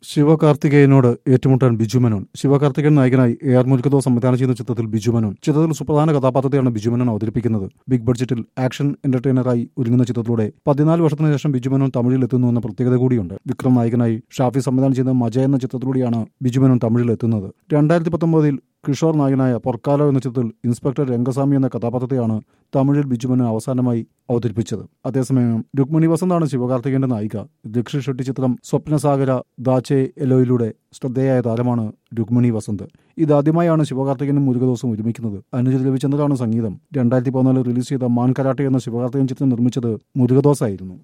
ശിവകാർത്തികേയനോട് ഏറ്റുമുട്ടാൻ ബിജു മേനോൻ ശിവകാർത്തികേയൻ നായകനായി A R മുൽക്കതോ സംവിധാനം ചെയ്യുന്ന ചിത്രത്തിൽ ബിജു മേനോൻ ചിത്രത്തിൽ സുപ്രധാന കഥാപാത്രത്തെയാണ് ബിജു മേനോൻ അവതരിപ്പിക്കുന്നത് ബിഗ് ബഡ്ജറ്റിൽ ആക്ഷൻ എന്റർടൈനറായി ഒരുങ്ങുന്ന ചിത്രത്തിലൂടെ പതിനാല് വർഷത്തിന് ശേഷം ബിജു മേനോൻ തമിഴിൽ എത്തുന്നു എന്ന പ്രത്യേകത കൂടിയുണ്ട് വിക്രം നായകനായി ഷാഫി സംവിധാനം ചെയ്യുന്ന മജ എന്ന ചിത്രത്തിലൂടെയാണ് ബിജു മേനോൻ തമിഴിൽ എത്തുന്നത് രണ്ടായിരത്തി പത്തൊമ്പതിൽ കിഷോർ നായകനായ പൊർക്കാലോ എന്ന ചിത്രത്തിൽ ഇൻസ്പെക്ടർ രംഗസ്വാമി എന്ന കഥാപാത്രത്തെയാണ് തമിഴിൽ ബിജുമനൻ അവസാനമായി അവതരിപ്പിച്ചത് അതേസമയം രുക്മിണി വസന്താണ് ശിവകാർത്തികേയന്റെ നായിക ദക്ഷി ഷെട്ടി ചിത്രം സ്വപ്നസാഗര ദാച്ചെ എലോയിലൂടെ ശ്രദ്ധേയായ താരമാണ് രുക്മിണി വസന്ത് ഇതാദ്യമായാണ് ശിവകാർത്തികനും മുരുകദോസും ഒരുമിക്കുന്നത് അനുജിത് രവിചന്ദ്രാണ് സംഗീതം രണ്ടായിരത്തി പതിനാലിൽ റിലീസ് ചെയ്ത മാൻ കരാട്ടെ എന്ന ശിവകാർത്തികൻ ചിത്രം നിർമ്മിച്ചത് മുരുകദോസായിരുന്നു